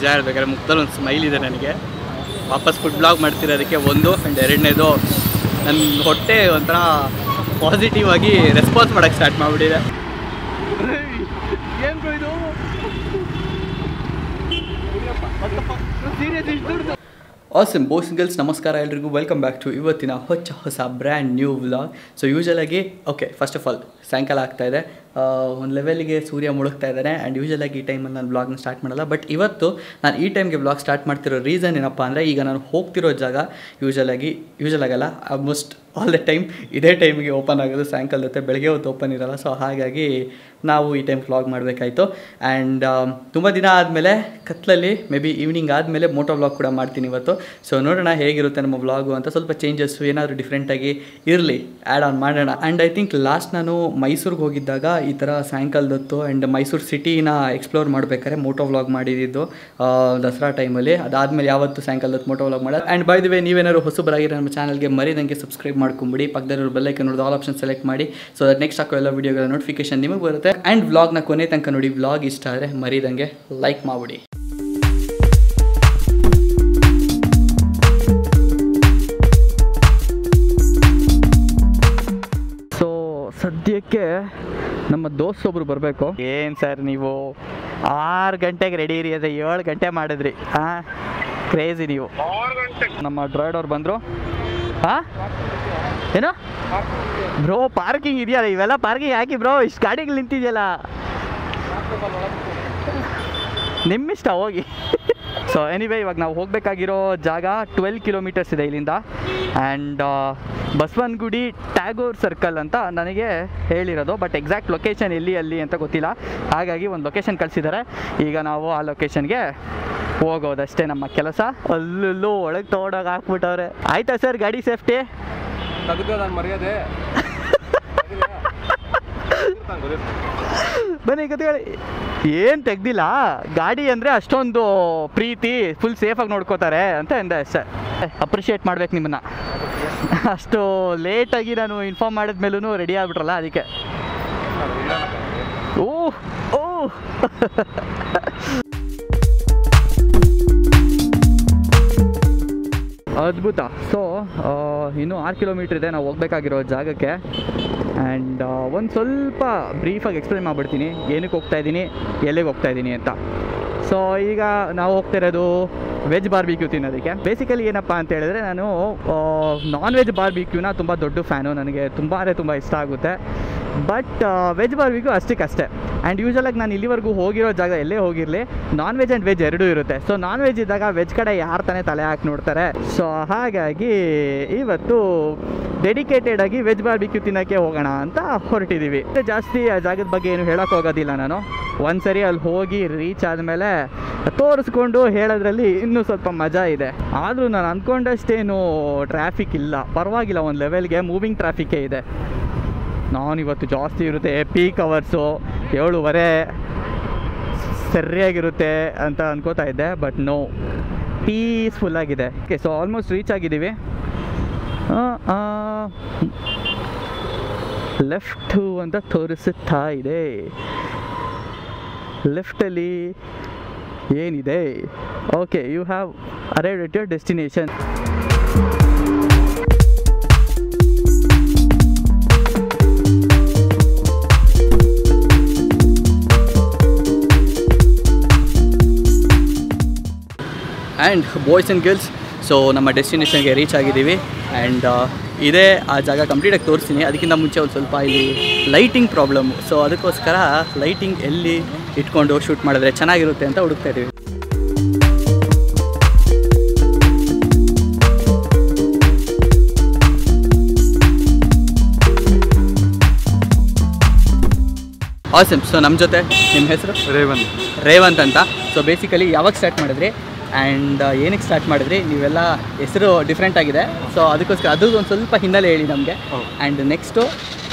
ನಿಜ ಹೇಳ್ಬೇಕಾದ್ರೆ ಮುಖದಲ್ಲಿ ಒಂದು ಸ್ಮೈಲ್ ಇದೆ ನನಗೆ ವಾಪಸ್ ಫುಡ್ ಬ್ಲಾಗ್ ಮಾಡ್ತಿರೋದಕ್ಕೆ ಒಂದು ಆ್ಯಂಡ್ ಎರಡನೇದು ನನ್ನ ಹೊಟ್ಟೆ ಒಂಥರ ಪಾಸಿಟಿವ್ ಆಗಿ ರೆಸ್ಪಾನ್ಸ್ ಮಾಡೋಕ್ಕೆ ಸ್ಟಾರ್ಟ್ ಮಾಡಿಬಿಟ್ಟಿದೆ ಆಸಮ್ ಬಾಯ್ಸ್ ಗರ್ಲ್ಸ್ ನಮಸ್ಕಾರ ಎಲ್ರಿಗೂ ವೆಲ್ಕಮ್ ಬ್ಯಾಕ್ ಟು ಇವತ್ತಿನ ಹೊಚ್ಚ ಹೊಸ ಬ್ರ್ಯಾಂಡ್ ನ್ಯೂ ವ್ಲಾಗ್ ಸೊ ಯೂಶಲಾಗಿ ಓಕೆ ಫಸ್ಟ್ ಆಫ್ ಆಲ್ ಸಾಯಂಕಾಲ ಆಗ್ತಾ ಇದೆ ಒಂದು ಲೆವೆಲ್ಗೆ ಸೂರ್ಯ ಮುಳುಗ್ತಾ ಇದ್ದಾನೆ ಆ್ಯಂಡ್ ಯೂಶಲಾಗಿ ಈ ಟೈಮಲ್ಲಿ ನಾನು ಬ್ಲಾಗ್ನ ಸ್ಟಾರ್ಟ್ ಮಾಡಲ್ಲ ಬಟ್ ಇವತ್ತು ನಾನು ಈ ಟೈಮ್ಗೆ ಬ್ಲಾಗ್ ಸ್ಟಾರ್ಟ್ ಮಾಡ್ತಿರೋ ರೀಸನ್ ಏನಪ್ಪ ಅಂದರೆ ಈಗ ನಾನು ಹೋಗ್ತಿರೋ ಜಾಗ ಯೂಶಲಾಗಿ ಯೂಶಲ್ ಆಗಲ್ಲ ಆಲ್ಮೋಸ್ಟ್ ಆಲ್ ದ ಟೈಮ್ ಇದೇ ಟೈಮಿಗೆ ಓಪನ್ ಆಗೋದು ಸಾಯಂಕಾಲ ಜೊತೆ ಬೆಳಗ್ಗೆ ಹೊತ್ತು ಓಪನ್ ಇರಲ್ಲ ಸೊ ಹಾಗಾಗಿ ನಾವು ಈ ಟೈಮ್ ವ್ಲಾಗ್ ಮಾಡಬೇಕಾಯಿತು ಆ್ಯಂಡ್ ತುಂಬ ದಿನ ಆದಮೇಲೆ ಕತ್ಲಲ್ಲಿ ಮೇ ಬಿ ಈವ್ನಿಂಗ್ ಆದಮೇಲೆ ಮೋಟೋ ವ್ಲಾಗ್ ಕೂಡ ಮಾಡ್ತೀನಿ ಇವತ್ತು ಸೊ ನೋಡೋಣ ಹೇಗಿರುತ್ತೆ ನಮ್ಮ ವ್ಲಾಗು ಅಂತ ಸ್ವಲ್ಪ ಚೇಂಜಸ್ಸು ಏನಾದರೂ ಡಿಫ್ರೆಂಟಾಗಿ ಇರಲಿ ಆ್ಯಡ್ ಆನ್ ಮಾಡೋಣ ಆ್ಯಂಡ್ ಐ ಥಿಂಕ್ ಲಾಸ್ಟ್ ನಾನು ಮೈಸೂರಿಗೆ ಹೋಗಿದ್ದಾಗ ಈ ಥರ ಸಾಯಂಕಾಲದೊತ್ತು ಆ್ಯಂಡ್ ಮೈಸೂರು ಸಿಟಿನ ಎಕ್ಸ್ಪ್ಲೋರ್ ಮಾಡಬೇಕಾದ್ರೆ ಮೋಟೋ ವ್ಲಾಗ್ ಮಾಡಿದ್ದು ದಸರಾ ಟೈಮಲ್ಲಿ ಅದಾದಮೇಲೆ ಯಾವತ್ತು ಸಾಯಂಕಾಲದೊತ್ತು ಮೋಟೋ ವ್ಲಾಗ್ ಮಾಡೋದು ಆ್ಯಂಡ್ ಬೈ ದ ವೇ ನೀವೇನಾದ್ರು ಹೊಸಬರಾಗಿರೋ ನಮ್ಮ ಚಾನಲ್ಗೆ ಮರಿದಂಗೆ ಸಬ್ಸ್ಕ್ರೈಬ್ ಮಾಡ್ಕೊಂಬಿಡಿ ಪಕ್ಕದಲ್ಲಿರೋ ಬೆಲ್ಲೈಕನ್ ನೋಡಿದ ಆಲ್ ಆಪ್ಷನ್ ಸೆಲೆಕ್ಟ್ ಮಾಡಿ ಸೊ ದಟ್ ನೆಕ್ಸ್ಟ್ ಹಾಕೋ ಎಲ್ಲ ವೀಡಿಯೋಗಳ ನೋಟಿಫಿಕೇಶನ್ ನಿಮಗೆ ಬರುತ್ತೆ ಆ್ಯಂಡ್ ವ್ಲಾಗ್ನ ಕೊನೆ ತನಕ ನೋಡಿ ವ್ಲಾಗ್ ಇಷ್ಟ ಆದರೆ ಮರಿದಂಗೆ ಲೈಕ್ ಮಾಡಿಬಿಡಿ ಸೊ ಸದ್ಯಕ್ಕೆ ನಮ್ಮ ದೋಸ್ತ್ ಒಬ್ರು ಬರಬೇಕು ಏನು ಸರ್ ನೀವು ಆರು ಗಂಟೆಗೆ ರೆಡಿ ಇರಿ ಅದೇ ಏಳು ಗಂಟೆ ಮಾಡಿದ್ರಿ ಹಾಂ ಕ್ರೇಜಿ ನೀವು ನಮ್ಮ ಡ್ರೈವರ್ ಬಂದರು ಹಾಂ ಏನು ಬ್ರೋ ಪಾರ್ಕಿಂಗ್ ಇದೆಯಲ್ಲ ಇವೆಲ್ಲ ಪಾರ್ಕಿಂಗ್ ಹಾಕಿ ಬ್ರೋ ಇಷ್ಟು ಗಾಡಿಗಳು ನಿಂತಿದೆಯಲ್ಲ ನಿಮ್ಮಿಷ್ಟ ಹೋಗಿ ಸೊ ಎನಿವೇ ಇವಾಗ ನಾವು ಹೋಗಬೇಕಾಗಿರೋ ಜಾಗ ಟ್ವೆಲ್ ಕಿಲೋಮೀಟರ್ಸ್ ಇದೆ ಇಲ್ಲಿಂದ ಆ್ಯಂಡ್ ಬಸವನಗುಡಿ ಟ್ಯಾಗೋರ್ ಸರ್ಕಲ್ ಅಂತ ನನಗೆ ಹೇಳಿರೋದು ಬಟ್ ಎಕ್ಸಾಕ್ಟ್ ಲೊಕೇಶನ್ ಎಲ್ಲಿ ಅಲ್ಲಿ ಅಂತ ಗೊತ್ತಿಲ್ಲ ಹಾಗಾಗಿ ಒಂದು ಲೊಕೇಶನ್ ಕಳಿಸಿದ್ದಾರೆ ಈಗ ನಾವು ಆ ಲೊಕೇಶನ್ಗೆ ಹೋಗೋದಷ್ಟೇ ನಮ್ಮ ಕೆಲಸ ಅಲ್ಲಲ್ಲೂ ಒಳಗೆ ತೊಗೊಂಡೋಗಿ ಹಾಕ್ಬಿಟ್ಟವ್ರೆ ಆಯ್ತಾ ಸರ್ ಗಾಡಿ ಸೇಫ್ಟಿ ತೆಗೆದು ನಾನು ಮರ್ಯಾದೆ ಬನ್ನಿ ಹೇಳಿ ಏನು ತೆಗ್ದಿಲ್ಲ ಗಾಡಿ ಅಂದರೆ ಅಷ್ಟೊಂದು ಪ್ರೀತಿ ಫುಲ್ ಸೇಫಾಗಿ ನೋಡ್ಕೋತಾರೆ ಅಂತ ಎಂದೆ ಅಷ್ಟೇ ಅಪ್ರಿಷಿಯೇಟ್ ಮಾಡ್ಬೇಕು ನಿಮ್ಮನ್ನ ಅಷ್ಟು ಲೇಟಾಗಿ ನಾನು ಇನ್ಫಾರ್ಮ್ ಮಾಡಿದ್ಮೇಲೂ ರೆಡಿ ಆಗ್ಬಿಟ್ರಲ್ಲ ಅದಕ್ಕೆ ಓ ಓ ಅದ್ಭುತ ಸೊ ಇನ್ನೂ ಆರು ಕಿಲೋಮೀಟ್ರ್ ಇದೆ ನಾವು ಹೋಗ್ಬೇಕಾಗಿರೋ ಜಾಗಕ್ಕೆ ಆ್ಯಂಡ್ ಒಂದು ಸ್ವಲ್ಪ ಬ್ರೀಫಾಗಿ ಎಕ್ಸ್ಪ್ಲೇನ್ ಮಾಡಿಬಿಡ್ತೀನಿ ಏನಕ್ಕೆ ಹೋಗ್ತಾ ಇದ್ದೀನಿ ಎಲ್ಲಿಗೆ ಹೋಗ್ತಾ ಇದ್ದೀನಿ ಅಂತ ಸೊ ಈಗ ನಾವು ಹೋಗ್ತಾ ಇರೋದು ವೆಜ್ ಬಾರ್ಬಿಕ್ಯೂ ತಿನ್ನೋದಕ್ಕೆ ಬೇಸಿಕಲಿ ಏನಪ್ಪ ಅಂತ ಹೇಳಿದ್ರೆ ನಾನು ನಾನ್ ವೆಜ್ ಬಾರ್ಬಿಕ್ಯೂನ ತುಂಬ ದೊಡ್ಡ ಫ್ಯಾನು ನನಗೆ ತುಂಬ ಅಂದರೆ ತುಂಬ ಇಷ್ಟ ಆಗುತ್ತೆ ಬಟ್ ವೆಜ್ ಬಾರ್ಬಿಕ್ಯೂ ಅಷ್ಟಕ್ಕಷ್ಟೇ ಆ್ಯಂಡ್ ಯೂಶಲಾಗಿ ನಾನು ಇಲ್ಲಿವರೆಗೂ ಹೋಗಿರೋ ಜಾಗ ಎಲ್ಲೇ ಹೋಗಿರಲಿ ನಾನ್ ವೆಜ್ ಆ್ಯಂಡ್ ವೆಜ್ ಎರಡೂ ಇರುತ್ತೆ ಸೊ ನಾನ್ ವೆಜ್ ಇದ್ದಾಗ ವೆಜ್ ಕಡೆ ಯಾರು ತಾನೇ ತಲೆ ಹಾಕಿ ನೋಡ್ತಾರೆ ಸೊ ಹಾಗಾಗಿ ಇವತ್ತು ಡೆಡಿಕೇಟೆಡ್ ಆಗಿ ವೆಜ್ ಬಾರ್ಬಿಕ್ಯೂ ತಿನ್ನೋಕ್ಕೆ ಹೋಗೋಣ ಅಂತ ಹೊರಟಿದ್ದೀವಿ ಜಾಸ್ತಿ ಆ ಜಾಗದ ಬಗ್ಗೆ ಏನು ಹೇಳೋಕೆ ಹೋಗೋದಿಲ್ಲ ನಾನು ಒಂದ್ಸರಿ ಅಲ್ಲಿ ಹೋಗಿ ರೀಚ್ ಆದಮೇಲೆ ತೋರಿಸ್ಕೊಂಡು ಹೇಳೋದ್ರಲ್ಲಿ ಇನ್ನೂ ಸ್ವಲ್ಪ ಮಜಾ ಇದೆ ಆದರೂ ನಾನು ಅಂದ್ಕೊಂಡಷ್ಟೇನು ಟ್ರಾಫಿಕ್ ಇಲ್ಲ ಪರವಾಗಿಲ್ಲ ಒಂದು ಲೆವೆಲ್ಗೆ ಮೂವಿಂಗ್ ಟ್ರಾಫಿಕ್ಕೇ ಇದೆ ನಾನು ಇವತ್ತು ಜಾಸ್ತಿ ಇರುತ್ತೆ ಪೀಕ್ ಅವರ್ಸು ಏಳುವರೆ ಸರಿಯಾಗಿರುತ್ತೆ ಅಂತ ಅನ್ಕೋತಾ ಇದ್ದೆ ಬಟ್ ನೋ ಪೀಸ್ಫುಲ್ಲಾಗಿದೆ ಓಕೆ ಸೊ ಆಲ್ಮೋಸ್ಟ್ ರೀಚ್ ಆಗಿದ್ದೀವಿ ಲೆಫ್ಟು ಅಂತ ತೋರಿಸುತ್ತಾ ಇದೆ ಲೆಫ್ಟಲ್ಲಿ ಏನಿದೆ okay you have arrive at your destination and boys and girls so ನಮ್ಮ ಡೆಸ್ಟಿನೇಷನ್ಗೆ ರೀಚ್ ಆಗಿದ್ದೀವಿ ಆ್ಯಂಡ್ ಇದೇ ಆ ಜಾಗ ಕಂಪ್ಲೀಟಾಗಿ ತೋರಿಸ್ತೀನಿ ಅದಕ್ಕಿಂತ ಮುಂಚೆ ಒಂದು ಸ್ವಲ್ಪ ಇಲ್ಲಿ ಲೈಟಿಂಗ್ ಪ್ರಾಬ್ಲಮ್ಮು ಸೊ ಅದಕ್ಕೋಸ್ಕರ ಲೈಟಿಂಗ್ ಎಲ್ಲಿ ಇಟ್ಕೊಂಡು ಶೂಟ್ ಮಾಡಿದ್ರೆ ಚೆನ್ನಾಗಿರುತ್ತೆ ಅಂತ ಹುಡುಕ್ತಾ ಇದ್ದೀವಿ ಆಸಮ್ ಸೊ ನಮ್ಮ ಜೊತೆ ನಿಮ್ಮ ಹೆಸರು ರೇವನ್ ರೇವಂತ್ ಅಂತ ಸೊ ಬೇಸಿಕಲಿ ಯಾವಾಗ ಸ್ಟಾರ್ಟ್ ಮಾಡಿದ್ರಿ ಆ್ಯಂಡ್ ಏನಕ್ಕೆ ಸ್ಟಾರ್ಟ್ ಮಾಡಿದ್ರಿ ನೀವೆಲ್ಲ ಹೆಸರು ಡಿಫ್ರೆಂಟ್ ಆಗಿದೆ ಸೊ ಅದಕ್ಕೋಸ್ಕರ ಅದು ಒಂದು ಸ್ವಲ್ಪ ಹಿನ್ನೆಲೆ ಹೇಳಿ ನಮಗೆ ಹೌದು. ಆ್ಯಂಡ್ ನೆಕ್ಸ್ಟು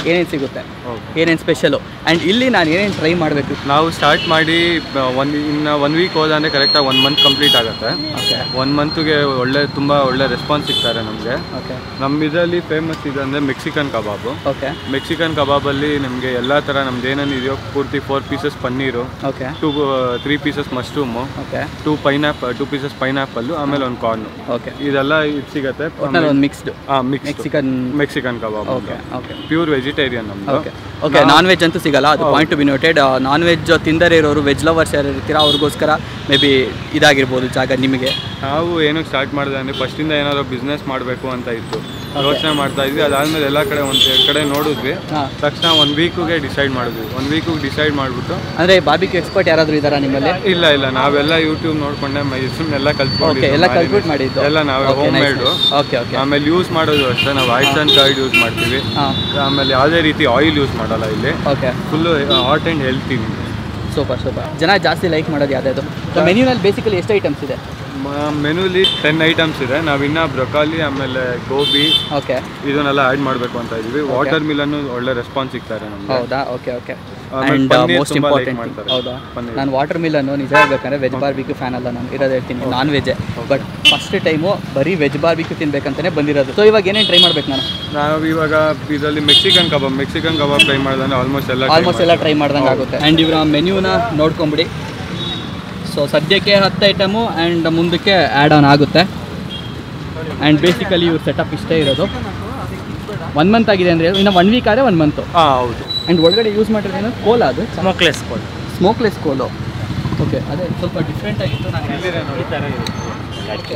ಏನೇನು ಸಿಗುತ್ತೆ ಓಕೆ ಏನೇನು ಸ್ಪೆಷಲು ಆ್ಯಂಡ್ ಇಲ್ಲಿ ನಾನು ಏನೇನು ಟ್ರೈ ಮಾಡಬೇಕು ನಾವು ಸ್ಟಾರ್ಟ್ ಮಾಡಿ ಒನ್ ಇನ್ನು ಒನ್ ವೀಕ್ ಹೋದಂದರೆ ಕರೆಕ್ಟಾಗಿ ಒನ್ ಮಂತ್ ಕಂಪ್ಲೀಟ್ ಆಗುತ್ತೆ ಓಕೆ ಒನ್ ಮಂತ್ಗೆ ಒಳ್ಳೆ ತುಂಬ ಒಳ್ಳೆ ರೆಸ್ಪಾನ್ಸ್ ಸಿಗ್ತಾರೆ ನಮಗೆ ಓಕೆ ನಮ್ಮ ಇದರಲ್ಲಿ ಫೇಮಸ್ ಇದೆ ಅಂದರೆ ಮೆಕ್ಸಿಕನ್ ಕಬಾಬು ಓಕೆ ಮೆಕ್ಸಿಕನ್ ಕಬಾಬಲ್ಲಿ ನಿಮಗೆ ಎಲ್ಲ ಥರ ನಮ್ದು ಏನೇನು ಇದೆಯೋ ಪೂರ್ತಿ four pieces paneer okay two three pieces mushroom okay two pineapple two pieces pineapple ಆಮೇಲೆ ಒಂದು ಕಾರ್ನು ಓಕೆ ಇದೆಲ್ಲ ಇದು ಸಿಗುತ್ತೆ ಒಟ್ನಲ್ಲಿ ಒಂದು ಮಿಕ್ಸ್ಡು ಹಾಂ mix Mexican Mexican kebab okay okay pure vegetarian ನಮ್ಮದು ಓಕೆ ಓಕೆ ನಾನ್ ವೆಜ್ ಅಂತೂ ಸಿಗಲ್ಲ ಅದು point to be noted non veg ತಿಂದರೆ ಇರೋರು ವೆಜ್ ಲವರ್ಸ್ ಯಾರು ಇರ್ತೀರಾ ಅವ್ರಿಗೋಸ್ಕರ ಮೇ ಬಿ ಇದಾಗಿರ್ಬೋದು ಜಾಗ ನಿಮಗೆ ನಾವು ಏನಕ್ಕೆ ಸ್ಟಾರ್ಟ್ ಮಾಡಿದೆ ಅಂದರೆ ಫಸ್ಟಿಂದ ಏನಾದ್ರು ಬಿಸ್ನೆಸ್ ಮಾಡಬೇಕು ಅಂತ ಇತ್ತು ಯೋಚನೆ ಮಾಡ್ತಾ ಇದ್ವಿ ಅದಾದಮೇಲೆ ಎಲ್ಲ ಕಡೆ ಒಂದು ಎರಡು ಕಡೆ ನೋಡಿದ್ವಿ ಹಾಂ ತಕ್ಷಣ ಒಂದು ವೀಕಿಗೆ ಡಿಸೈಡ್ ಮಾಡಿದ್ವಿ ಒಂದು ವೀಕಿಗೆ ಡಿಸೈಡ್ ಮಾಡಿಬಿಟ್ಟು ಅಂದರೆ ಬಾರ್ಬಿಕ್ಯೂ ಎಕ್ಸ್ಪರ್ಟ್ ಯಾರಾದರೂ ಇದ್ದಾರಾ ನಿಮ್ಮಲ್ಲಿ ಇಲ್ಲ ಇಲ್ಲ ನಾವೆಲ್ಲ ಯೂಟ್ಯೂಬ್ ನೋಡ್ಕೊಂಡೆ ಮೈಸೂರ್ನೆಲ್ಲ ಓಕೆ ಕಲ್ತ್ಕೊಂಡಿದ್ದು ಎಲ್ಲ ಕಲ್ಪಿಟ್ ಮಾಡಿದ್ದು ಎಲ್ಲ ನಾವೇ Okay, home nice, made nice. Okay okay ಆಮೇಲೆ ಯೂಸ್ ಮಾಡೋದು ಅಷ್ಟೇ ನಾವು ಐಸ್ ಆ್ಯಂಡ್ ಕರ್ಡ್ ಯೂಸ್ ಮಾಡ್ತೀವಿ ಹಾಂ ಆಮೇಲೆ ಯಾವುದೇ ರೀತಿ ಆಯಿಲ್ ಯೂಸ್ ಮಾಡಲ್ಲ ಇಲ್ಲಿ okay full hot and healthy super super ಜನ ಜಾಸ್ತಿ ಲೈಕ್ ಮಾಡೋದು ಯಾವುದಾದ್ರು ಮೆನ್ಯೂನಲ್ಲಿ ಬೇಸಿಕಲಿ ಎಷ್ಟು ಐಟಮ್ಸ್ ಇದೆ ಮೆನುಲಿ ಟೆನ್ ಐಟಮ್ಸ್ ಇದೆ ನಾವಿನ್ನ ಬ್ರೊಕಾಲಿ ಆಮೇಲೆ ಗೋಬಿ ಓಕೆ ಇದನ್ನೆಲ್ಲ ಆ್ಯಡ್ ಮಾಡಬೇಕು ಅಂತ ಇದೀವಿ ವಾಟರ್ ಮಿಲನ್ನು ಒಳ್ಳೆ ರೆಸ್ಪಾನ್ಸ್ ಸಿಗ್ತಾರೆ ನಮಗೆ ಹೌದಾ ಓಕೆ ಓಕೆ ಆಮೇಲೆ ಆ್ಯಂಡ್ ಪನ್ನೀರ್ ಮೋಸ್ಟ್ ತುಂಬಾ like ಇಂಪಾರ್ಟೆಂಟ್ ಮಾಡ್ತಾರೆ. ಹೌದಾ ಪನ್ನೀರ್. ನಾನು ವಾಟರ್ ಮಿಲನ್ನು ನಿಜ ಹೇಳ್ಬೇಕಂದ್ರೆ ವೆಜ್ ಬಾರ್ಬಿಕ್ಯೂ ಫ್ಯಾನ್ ಅಲ್ಲ ನಾನು ಇರೋದು ಹೇಳ್ತೀನಿ ನಾನ್ ವೆಜ್ಜೇ ಬಟ್ ಫಸ್ಟ್ ಟೈಮು ಬರೀ ವೆಜ್ ಬಾರ್ಬಿಕ್ಯೂ ತಿನ್ಬೇಕಂತಾನೆ ಬಂದಿರೋದು ಸೊ ಇವಾಗ ಏನೇನು ಟ್ರೈ ಮಾಡ್ಬೇಕು ನಾನು ನಾವು ಇವಾಗ ಇದರಲ್ಲಿ Mexican kebab Mexican kebab try ಮಾಡಿದ್ರೆ ಆಲ್ಮೋಸ್ಟ್ ಎಲ್ಲ try ಆಲ್ಮೋಸ್ಟ್ ಎಲ್ಲ ಮಾಡ್ತೀವಿ. ಟ್ರೈ ಮಾಡ್ದಂಗೆ ಆಗುತ್ತೆ ಆ್ಯಂಡ್ ಇವರ ಮೆನ್ಯೂನ ನೋಡ್ಕೊಂಬಿಡಿ ಸೊ ಸದ್ಯಕ್ಕೆ ಹತ್ತು ಐಟಮು ಆ್ಯಂಡ್ ಮುಂದಕ್ಕೆ ಆ್ಯಡ್ ಆನ್ ಆಗುತ್ತೆ ಆ್ಯಂಡ್ ಬೇಸಿಕಲಿ ಇವ್ರ ಸೆಟಪ್ ಇಷ್ಟೇ ಇರೋದು ಒನ್ ಮಂತ್ ಆಗಿದೆ ಅಂದರೆ ಇನ್ನು ಒನ್ ವೀಕ್ ಆದರೆ ಒನ್ ಮಂತು ಹಾ ಹೌದು ಆ್ಯಂಡ್ ಒಳಗಡೆ ಯೂಸ್ ಮಾಡಿರೋದೇನು ಕೋಲ ಅದು ಸ್ಮೋಕ್ಲೆಸ್ ಕೋಲ್ ಸ್ಮೋಕ್ಲೆಸ್ ಕೋಲು ಓಕೆ ಅದೇ ಸ್ವಲ್ಪ ಡಿಫ್ರೆಂಟ್ ಆಗಿತ್ತು ನಾನು ಈ ಥರ ಇರುತ್ತೆ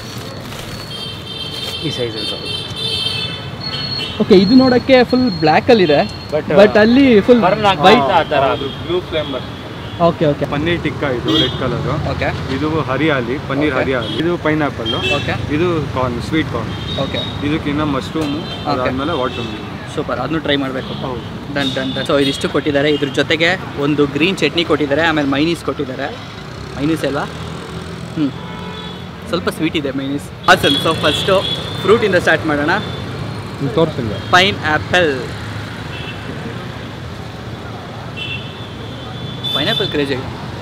ಈ ಸೈಜ್ ಓಕೆ ಇದು ನೋಡೋಕ್ಕೆ ಫುಲ್ ಬ್ಲ್ಯಾಕಲ್ಲಿದೆ But, ಬಟ್ ಅಲ್ಲಿ ಫುಲ್ ಬರ್ನ್ ವೈಟ್ ಆ ಥರ blue flame okay okay paneer tikka ಇದು ರೆಡ್ ಕಲರು ಓಕೆ ಇದು ಹರಿಯಾಲಿ ಪನ್ನೀರ್ Okay. ಹರಿಯಾಲಿ ಇದು ಪೈನಾಪಲ್ಲು ಓಕೆ ಇದು ಕಾರ್ನ್ ಸ್ವೀಟ್ ಕಾರ್ನ್ ಓಕೆ ಇದಕ್ಕಿನ್ನ ಮಶ್ರೂಮು ಅದಾದ್ಮೇಲೆ ವಾಟರ್ ಮಿಲ್ ಸೂಪರ್ ಅದನ್ನು ಟ್ರೈ ಮಾಡಬೇಕು ಹೌದು ಡನ್ ಡನ್ ಡನ್ ಸೊ ಇದಿಷ್ಟು ಕೊಟ್ಟಿದ್ದಾರೆ ಇದ್ರ ಜೊತೆಗೆ ಒಂದು ಗ್ರೀನ್ ಚಟ್ನಿ ಕೊಟ್ಟಿದ್ದಾರೆ ಆಮೇಲೆ ಮೈನೀಸ್ ಕೊಟ್ಟಿದ್ದಾರೆ ಮೈನೀಸ್ ಅಲ್ವಾ ಹ್ಞೂ ಸ್ವಲ್ಪ ಸ್ವೀಟ್ ಇದೆ ಮೈನೀಸ್ ಹಾಸನ್ ಸೊ ಫಸ್ಟು ಫ್ರೂಟಿಂದ ಸ್ಟಾರ್ಟ್ ಮಾಡೋಣ ತೋರಿಸಿಲ್ಲ pineapple pineapple crazy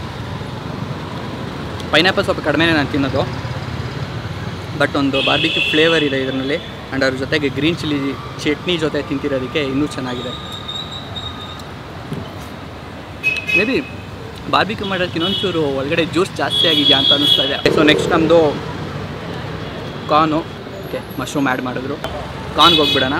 pineapple ಸ್ವಲ್ಪ ಕಡಿಮೆನೇ ನಾನು ತಿನ್ನೋದು ಬಟ್ ಒಂದು ಬಾರ್ಬಿಕ್ಯೂ ಫ್ಲೇವರ್ ಇದೆ ಇದರಲ್ಲಿ ಆ್ಯಂಡ್ ಅದ್ರ ಜೊತೆಗೆ ಗ್ರೀನ್ ಚಿಲ್ಲಿ ಚಟ್ನಿ ಜೊತೆ ತಿಂತಿರೋದಕ್ಕೆ ಇನ್ನೂ ಚೆನ್ನಾಗಿದೆ ಮೇ ಬಿ ಬಾರ್ಬಿಕ್ಯೂ ಮಾಡೋದಕ್ಕೆ ಇನ್ನೊಂಚೂರು ಒಳಗಡೆ ಜ್ಯೂಸ್ ಜಾಸ್ತಿ ಆಗಿದೆಯಾ ಅಂತ ಅನ್ನಿಸ್ತಾ ಇದೆ ಸೊ ನೆಕ್ಸ್ಟ್ ನಮ್ಮದು ಕಾರ್ನು ಓಕೆ ಮಶ್ರೂಮ್ ಆ್ಯಡ್ ಮಾಡಿದ್ರು ಕಾರ್ನ್ಗೆ ಹೋಗ್ಬಿಡೋಣ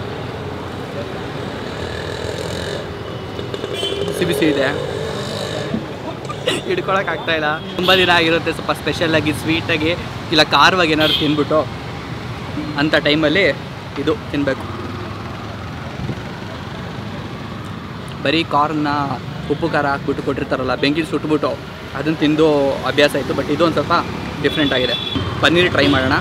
ಬಿಸಿ ಬಿಸಿ ಇದೆ ಹಿಡ್ಕೊಳಕ್ ಆಗ್ತಾ ಇಲ್ಲ ತುಂಬ ದಿನ ಆಗಿರುತ್ತೆ ಸ್ವಲ್ಪ ಸ್ಪೆಷಲಾಗಿ ಸ್ವೀಟಾಗಿ ಇಲ್ಲ ಖಾರವಾಗಿ ಏನಾದ್ರು ತಿನ್ಬಿಟ್ಟು ಅಂಥ ಟೈಮಲ್ಲಿ ಇದು ತಿನ್ನಬೇಕು ಬರೀ ಕಾರ್ನ ಉಪ್ಪು ಖಾರ ಹಾಕ್ಬಿಟ್ಟು ಕೊಟ್ಟಿರ್ತಾರಲ್ಲ ಬೆಂಕಿ ಸುಟ್ಬಿಟ್ಟು ಅದನ್ನು ತಿಂದು ಅಭ್ಯಾಸ ಆಯಿತು ಬಟ್ ಇದು ಒಂದು ಸ್ವಲ್ಪ ಡಿಫ್ರೆಂಟ್ ಆಗಿದೆ ಪನ್ನೀರ್ ಟ್ರೈ ಮಾಡೋಣ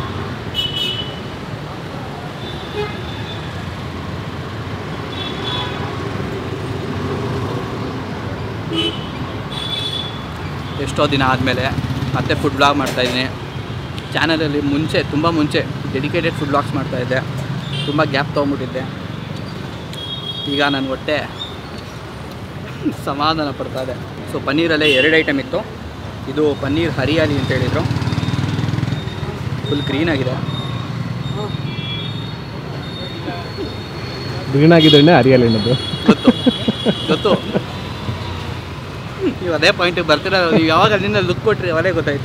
ಎಷ್ಟೋ ದಿನ ಆದಮೇಲೆ ಮತ್ತೆ ಫುಡ್ ಬ್ಲಾಗ್ ಮಾಡ್ತಾಯಿದ್ದೀನಿ ಚಾನಲಲ್ಲಿ ಮುಂಚೆ ತುಂಬ ಮುಂಚೆ ಡೆಡಿಕೇಟೆಡ್ ಫುಡ್ ಬ್ಲಾಗ್ಸ್ ಮಾಡ್ತಾಯಿದ್ದೆ ತುಂಬ ಗ್ಯಾಪ್ ತೊಗೊಂಬಿಟ್ಟಿದ್ದೆ ಈಗ ನನ್ನ ಹೊಟ್ಟೆ ಸಮಾಧಾನ ಪಡ್ತಾ ಇದೆ ಸೊ ಪನ್ನೀರಲ್ಲೇ ಎರಡು ಐಟಮ್ ಇತ್ತು ಇದು ಪನ್ನೀರ್ ಹರಿಯಾಲಿ ಅಂತ ಹೇಳಿದರು ಫುಲ್ ಗ್ರೀನ್ ಆಗಿದೆ ಗ್ರೀನ್ ಆಗಿದ್ರೆ ಅರಿಯಲ್ಲ ಏನದು ಗೊತ್ತು ಗೊತ್ತು ನೀವು ಅದೇ ಪಾಯಿಂಟಿಗೆ ಬರ್ತೀರ ನೀವು ಯಾವಾಗ ಅಲ್ಲಿಂದ ಲುಕ್ ಕೊಟ್ರಿ ಅವರೇ ಗೊತ್ತಾಯಿತು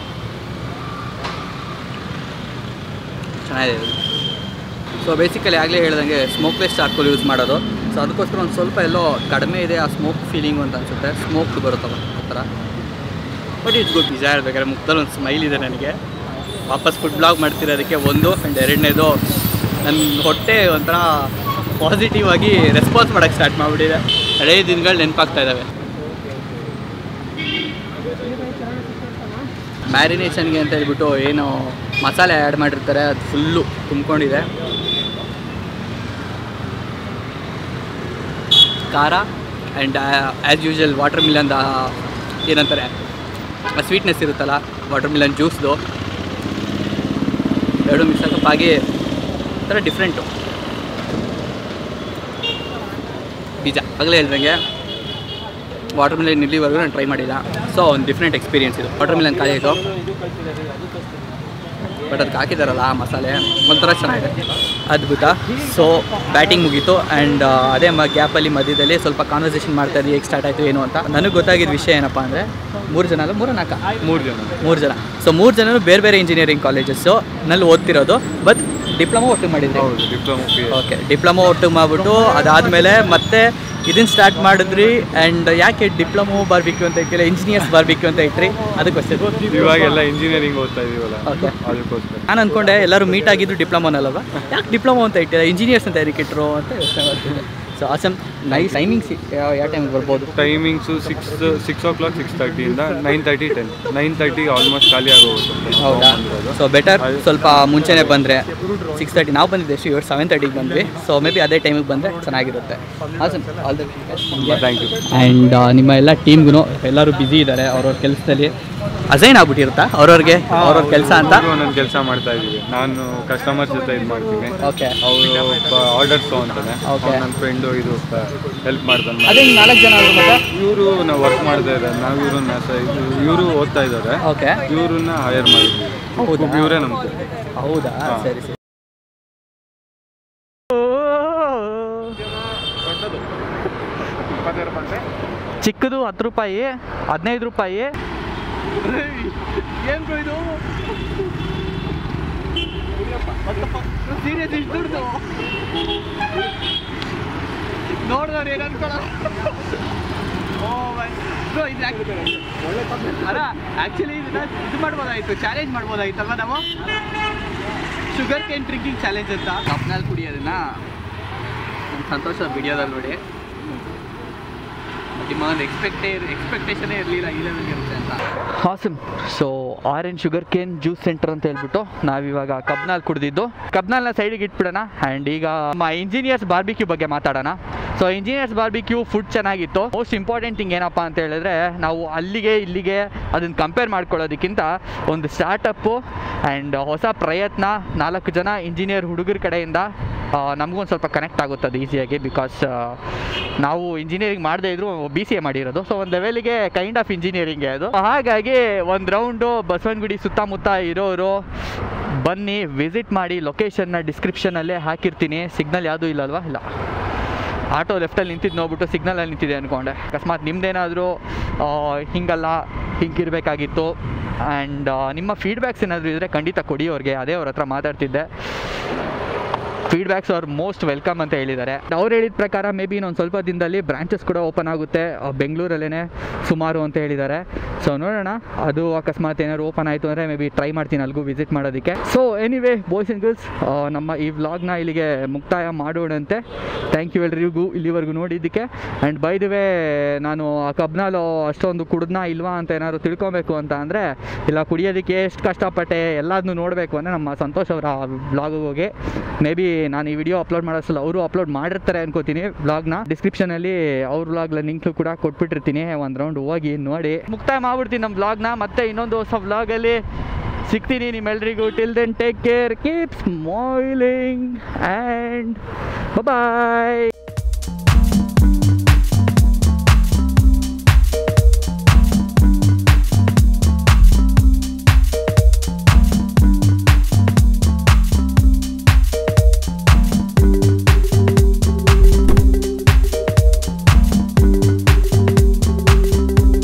ಚೆನ್ನಾಗಿದೆ ಸೊ ಬೇಸಿಕಲಿ ಆಗಲೇ ಹೇಳ್ದಂಗೆ ಸ್ಮೋಕ್ಲೆಸ್ ಚಾರ್ಕೋಲ್ ಯೂಸ್ ಮಾಡೋದು ಸೊ ಅದಕ್ಕೋಸ್ಕರ ಒಂದು ಸ್ವಲ್ಪ ಎಲ್ಲೋ ಕಡಿಮೆ ಇದೆ ಆ ಸ್ಮೋಕ್ ಫೀಲಿಂಗ್ ಅಂತ ಅನಿಸುತ್ತೆ ಸ್ಮೋಕ್ ಬರುತ್ತಲ್ಲ ಆ ಥರ ಬಟ್ ಇಟ್ಸ್ ಗುಡ್ ನಿಜ ಹೇಳ್ಬೇಕಾದ್ರೆ ಮುಖದಲ್ಲಿ ಒಂದು ಸ್ಮೈಲ್ ಇದೆ ನನಗೆ ವಾಪಸ್ ಫುಡ್ ಬ್ಲಾಗ್ ಮಾಡ್ತಿರೋದಕ್ಕೆ ಒಂದು ಆ್ಯಂಡ್ ಎರಡನೇದು ನನ್ನ ಹೊಟ್ಟೆ ಒಂಥರ ಪಾಸಿಟಿವ್ ಆಗಿ ರೆಸ್ಪಾನ್ಸ್ ಮಾಡೋಕ್ಕೆ ಸ್ಟಾರ್ಟ್ ಮಾಡಿಬಿಟ್ಟಿದೆ ಹಳೇ ದಿನಗಳು ನೆನಪಾಗ್ತಾ ಇದ್ದಾವೆ ಮ್ಯಾರಿನೇಷನ್ಗೆ ಅಂತ ಹೇಳ್ಬಿಟ್ಟು ಏನು ಮಸಾಲೆ ಆ್ಯಡ್ ಮಾಡಿರ್ತಾರೆ ಅದು ಫುಲ್ಲು ತುಂಬ್ಕೊಂಡಿದೆ ಖಾರ and as usual watermelon ಏನಂತಾರೆ ಸ್ವೀಟ್ನೆಸ್ ಇರುತ್ತಲ್ಲ ವಾಟರ್ ಮಿಲನ್ ಜ್ಯೂಸ್ದು ಎರಡು ಮಿಕ್ಸ್ ಹಾಕಪ್ಪಾಗಿ ಒಂಥರ ಡಿಫ್ರೆಂಟು ನಿಜ ಆಗಲೇ ಹೇಳ್ದಂಗೆ ವಾಟರ್ ಮಿಲನ್ ಇಲ್ಲಿವರೆಗೂ ನಾನು ಟ್ರೈ ಮಾಡಿಲ್ಲ ಸೊ ಒಂದು ಡಿಫ್ರೆಂಟ್ ಎಕ್ಸ್ಪೀರಿಯನ್ಸ್ ಇದು ವಾಟರ್ ಮಿಲನ್ ಖಾಲಿ ಆಯಿತು ಬಟ್ ಅದಕ್ಕೆ ಹಾಕಿದಾರಲ್ಲ ಆ ಮಸಾಲೆ ಒಂಥರ ಚೆನ್ನಾಗಿದೆ ಅದ್ಭುತ ಸೊ ಬ್ಯಾಟಿಂಗ್ ಮುಗೀತು ಆ್ಯಂಡ್ ಅದೇ ಮ ಗ್ಯಾಪಲ್ಲಿ ಮಧ್ಯದಲ್ಲಿ ಸ್ವಲ್ಪ ಕಾನ್ವರ್ಸೇಷನ್ ಮಾಡ್ತಾ ಇದ್ವಿ ಹೇಗೆ ಸ್ಟಾರ್ಟ್ ಆಯಿತು ಏನು ಅಂತ ನನಗೆ ಗೊತ್ತಾಗಿದ್ದ ವಿಷಯ ಏನಪ್ಪ ಅಂದರೆ ಮೂರು ಜನ ಅಲ್ಲ ಮೂರು ನಾಲ್ಕ ಮೂರು ಜನ ಮೂರು ಜನ ಸೊ ಮೂರು ಜನರು ಬೇರೆ ಬೇರೆ ಇಂಜಿನಿಯರಿಂಗ್ ಕಾಲೇಜಸ್ಸು ನಲ್ಲಿ ಓದ್ತಿರೋದು ಬಟ್ ಡಿಪ್ಲೊಮಾ ಒಟ್ಟು ಮಾಡಿದ್ರಿ ಹೌದು ಡಿಪ್ಲೊಮಾ ಪಿ ಓಕೆ ಡಿಪ್ಲೊಮಾ ಒಟ್ಟು ಮಾಡಿಬಿಟ್ಟು ಅದಾದಮೇಲೆ ಮತ್ತೆ ಇದನ್ನ ಸ್ಟಾರ್ಟ್ ಮಾಡಿದ್ರಿ ಆ್ಯಂಡ್ ಯಾಕೆ ಡಿಪ್ಲೊಮೋ ಬಾರ್ಬಿಕ್ಯೂ ಅಂತ ಇಟ್ಟಿಲ್ಲ ಇಂಜಿನಿಯರ್ಸ್ ಬಾರ್ಬಿಕ್ಯೂ ಅಂತ ಇಟ್ರಿ ಅದಕ್ಕೋಸ್ಕರ ಇವಾಗೆಲ್ಲ ಇಂಜಿನಿಯರಿಂಗ್ ಓದ್ತಾ ಇದೀವಲ್ಲ Okay. ಅದಕ್ಕೋಸ್ಕರ ನಾನು ಅನ್ಕೊಂಡೆ ಎಲ್ಲರೂ ಮೀಟ್ ಆಗಿದ್ದು ಡಿಪ್ಲೊಮೋನಲ್ಲವ ಯಾಕೆ ಡಿಪ್ಲೊಮಾ ಅಂತ ಇಟ್ಟಿಲ್ಲ ಇಂಜಿನಿಯರ್ಸ್ ಅಂತ ಯಾರಿಗೆ ಇಟ್ಟರು ಅಂತ ಯೋಚನೆ ಮಾಡ್ತಿದ್ದೆ ಸೊ ಆಸಮ್ ನೈ ಟೈಮಿಂಗ್ಸ್ ಯಾವ ಯಾವ ಟೈಮಿಗೆ ಬರ್ಬೋದು timings six six o'clock six ತರ್ಟಿಯಿಂದ ನೈನ್ ತರ್ಟಿ ಟೆನ್ ನೈನ್ ತರ್ಟಿಗೆ ಆಲ್ಮೋಸ್ಟ್ ಖಾಲಿ ಆಗೋಗುತ್ತೆ ಹೌದಾ ಬಂದಿರೋದು. ಸೊ ಬೆಟರ್ ಸ್ವಲ್ಪ ಮುಂಚೆನೇ ಬಂದರೆ ಸಿಕ್ಸ್ ತರ್ಟಿ ನಾವು ಬಂದಿದ್ದೆ ಎಷ್ಟು ಇವತ್ತು ಸೆವೆನ್ ತರ್ಟಿಗೆ ಬಂದ್ವಿ ಸೊ ಮೇ ಬಿ ಅದೇ ಟೈಮಿಗೆ ಬಂದರೆ ಚೆನ್ನಾಗಿರುತ್ತೆ awesome all the thank you and ನಿಮ್ಮ ಎಲ್ಲ ಟೀಮ್ಗೂ ಎಲ್ಲರೂ ಬ್ಯುಸಿ ಇದ್ದಾರೆ ಅವ್ರವ್ರ ಕೆಲಸದಲ್ಲಿ ಅಸೈನ್ ಆಗ್ಬಿಟ್ಟಿರುತ್ತಾ ಅವ್ರವ್ರಿಗೆ ಅವ್ರವ್ರ ಕೆಲಸ ಅಂತ ಒಂದೊಂದು ಕೆಲಸ ಮಾಡ್ತಾ ಇದೀವಿ ನಾನು ಕಸ್ಟಮರ್ ಜೊತೆ ಇದು ಮಾಡ್ತೀನಿ ಓಕೆ ಅವರು ಆರ್ಡರ್ಸ್ ಅಂತಾನೆ Okay. ನನ್ನ ಫ್ರೆಂಡು ಇದು ಹೆಲ್ಪ್ ಮಾಡ್ತಾನೆ ಅದೇ ನಾಲ್ಕು ಜನ ಆದ್ರು ಮತ್ತೆ ಇವರು ನಾವು ವರ್ಕ್ ಮಾಡ್ತಾ ಇದ್ದಾರೆ ನಾವು ಇವ್ರನ್ನ ಇವರು ಓದ್ತಾ ಇದ್ದಾರೆ ಓಕೆ ಇವ್ರನ್ನ ಹೈಯರ್ ಮಾಡಿದ್ವಿ ಹೌದಾ ಇವರೇ ನಮ್ಗೆ ಹೌದಾ ಹಾ. ಸರಿ ಸರಿ ಚಿಕ್ಕದು ಹತ್ತು ರೂಪಾಯಿ ಹದಿನೈದು ರೂಪಾಯಿ ಏನು ಇದು ಸೀರಿಯಸ್ ಇಷ್ಟು ದುಡ್ಡು ನೋಡಿದವ್ರು ಏನು ಅನ್ಕೊಳ್ಳೋ ಅಲ್ಲ ಆ್ಯಕ್ಚುಲಿ ಇದನ್ನ ಇದು ಮಾಡ್ಬೋದಾಯ್ತು ಚಾಲೆಂಜ್ ಮಾಡ್ಬೋದಾಯ್ತಲ್ವ ನಾವು ಶುಗರ್ ಕೇನ್ ಡ್ರಿಂಕಿಂಗ್ ಚಾಲೆಂಜ್ ಅಂತ ಕಪ್ನಲ್ಲಿ ಕುಡಿಯೋದನ್ನ ನಮ್ಮ ಸಂತೋಷ ವಿಡಿಯೋದಲ್ಲಿ ನೋಡಿ ನಿಮ್ಮ ಒಂದು ಎಕ್ಸ್ಪೆಕ್ಟೇ ಎಕ್ಸ್ಪೆಕ್ಟೇಷನೇ ಇರಲಿಲ್ಲ ಈ ಲೆವೆಲ್ಗೆ ಇರುತ್ತೆ ಅಂತ awesome so orange sugarcane juice centre ಅಂತ ಹೇಳ್ಬಿಟ್ಟು ನಾವಿವಾಗ ಕಬ್ನಾಲ್ ಕುಡ್ದಿದ್ದು ಕಬ್ನಾಲ್ನ ಸೈಡಿಗೆ ಇಟ್ಬಿಡೋಣ ಆ್ಯಂಡ್ ಈಗ ನಮ್ಮ ಇಂಜಿನಿಯರ್ಸ್ ಬಾರ್ಬಿಕ್ಯೂ ಬಗ್ಗೆ ಮಾತಾಡೋಣ ಸೊ ಇಂಜಿನಿಯರ್ಸ್ ಬಾರ್ಬಿಕ್ಯೂ ಫುಡ್ ಚೆನ್ನಾಗಿತ್ತು ಮೋಸ್ಟ್ ಇಂಪಾರ್ಟೆಂಟ್ ಥಿಂಗ್ ಏನಪ್ಪ ಅಂತ ಹೇಳಿದ್ರೆ ನಾವು ಅಲ್ಲಿಗೆ ಇಲ್ಲಿಗೆ ಅದನ್ನು ಕಂಪೇರ್ ಮಾಡ್ಕೊಳ್ಳೋದಕ್ಕಿಂತ ಒಂದು ಸ್ಟಾರ್ಟಪ್ಪು ಆ್ಯಂಡ್ ಹೊಸ ಪ್ರಯತ್ನ ನಾಲ್ಕು ಜನ ಇಂಜಿನಿಯರ್ ಹುಡುಗರ ಕಡೆಯಿಂದ ನಮಗೊಂದು ಸ್ವಲ್ಪ ಕನೆಕ್ಟ್ ಆಗುತ್ತೆ ಅದು ಈಸಿಯಾಗಿ ಬಿಕಾಸ್ ನಾವು ಇಂಜಿನಿಯರಿಂಗ್ ಮಾಡದೇ ಇದ್ರು ಬಿ ಸಿ ಎ ಮಾಡಿರೋದು ಸೊ ಒಂದು ಲೆವೆಲಿಗೆ ಕೈಂಡ್ ಆಫ್ ಇಂಜಿನಿಯರಿಂಗೇ ಅದು ಹಾಗಾಗಿ ಒಂದು ರೌಂಡು ಬಸವನಗುಡಿ ಸುತ್ತಮುತ್ತ ಇರೋರು ಬನ್ನಿ ವಿಸಿಟ್ ಮಾಡಿ ಲೊಕೇಶನ್ನ ಡಿಸ್ಕ್ರಿಪ್ಷನಲ್ಲೇ ಹಾಕಿರ್ತೀನಿ ಸಿಗ್ನಲ್ ಯಾವುದೂ ಇಲ್ಲಲ್ವಾ ಇಲ್ಲ ಆಟೋ ಲೆಫ್ಟಲ್ಲಿ ನಿಂತಿದ್ದು ನೋಡ್ಬಿಟ್ಟು ಸಿಗ್ನಲಲ್ಲಿ ನಿಂತಿದೆ ಅಂದ್ಕೊಂಡೆ ಅಕಸ್ಮಾತ್ ನಿಮ್ದೇನಾದರೂ ಹಿಂಗಲ್ಲ ಹಿಂಗಿರಬೇಕಾಗಿತ್ತು ಆ್ಯಂಡ್ ನಿಮ್ಮ ಫೀಡ್ಬ್ಯಾಕ್ಸ್ ಏನಾದರೂ ಇದ್ದರೆ ಖಂಡಿತ ಕೊಡಿ ಅವ್ರಿಗೆ ಅದೇ ಅವ್ರ ಹತ್ರ ಮಾತಾಡ್ತಿದ್ದೆ ಫೀಡ್ಬ್ಯಾಕ್ಸ್ ಅವ್ರು ಮೋಸ್ಟ್ ವೆಲ್ಕಮ್ ಅಂತ ಹೇಳಿದ್ದಾರೆ ಅವ್ರು ಹೇಳಿದ ಪ್ರಕಾರ ಮೇ ಬಿ ಇನ್ನೊಂದು ಸ್ವಲ್ಪ ದಿನದಲ್ಲಿ ಬ್ರಾಂಚಸ್ ಕೂಡ ಓಪನ್ ಆಗುತ್ತೆ ಆ, ಬೆಂಗಳೂರಲ್ಲೇ ಸುಮಾರು ಅಂತ ಹೇಳಿದ್ದಾರೆ ಸೊ ನೋಡೋಣ ಅದು ಅಕಸ್ಮಾತ್ ಏನಾದ್ರು ಓಪನ್ ಆಯಿತು ಅಂದರೆ ಮೇ ಬಿ ಟ್ರೈ ಮಾಡ್ತೀನಿ ಅಲ್ಲಿಗೂ ವಿಸಿಟ್ ಮಾಡೋದಕ್ಕೆ so anyway boys and girls ನಮ್ಮ ಈ ವ್ಲಾಗ್ನ ಇಲ್ಲಿಗೆ ಮುಕ್ತಾಯ ಮಾಡೋಣಂತೆ ಥ್ಯಾಂಕ್ ಯು ಎಲ್ರಿಗೂ ಇಲ್ಲಿವರೆಗೂ ನೋಡಿದ್ದಕ್ಕೆ ಆ್ಯಂಡ್ ಬೈ ದ ವೇ ನಾನು ಆ ಕಬ್ನಾಲು ಅಷ್ಟೊಂದು ಕುಡಿದ್ನಾ ಇಲ್ವಾ ಅಂತ ಏನಾದ್ರು ತಿಳ್ಕೊಬೇಕು ಅಂತ ಅಂದರೆ ಇಲ್ಲ ಕುಡಿಯೋದಕ್ಕೆ ಎಷ್ಟು ಕಷ್ಟಪಟ್ಟೆ ಎಲ್ಲದನ್ನೂ ನೋಡಬೇಕು ಅಂದರೆ ನಮ್ಮ ಸಂತೋಷ್ ಅವರ ವ್ಲಾಗಿಗೆ ಹೋಗಿ ಮೇ ಬಿ ನಾನು ಈ ವಿಡಿಯೋ ಅಪ್ಲೋಡ್ ಮಾಡೋಸಲ್ಲ ಅವರು ಅಪ್ಲೋಡ್ ಮಾಡಿರ್ತಾರೆ ಅನ್ಕೋತೀನಿ ವ್ಲಾಗ್ನ ಡಿಸ್ಕ್ರಿಪ್ಷನಲ್ಲಿ ಅವ್ರ ವ್ಲಾಗ್ಲ ಲಿಂಕ್ ಕೂಡ ಕೊಟ್ಬಿಟ್ಟಿರ್ತೀನಿ ಒಂದು ರೌಂಡ್ ಹೋಗಿ ನೋಡಿ ಮುಕ್ತಾಯ ಮಾಡ್ಬಿಡ್ತೀನಿ ನಮ್ಮ ವ್ಲಾಗ್ನ ಮತ್ತೆ ಇನ್ನೊಂದು ಹೊಸ ವ್ಲಾಗಲ್ಲಿ ಸಿಗ್ತೀನಿ ನಿಮ್ಮೆಲ್ರಿಗೂ till then take care keep smiling and bye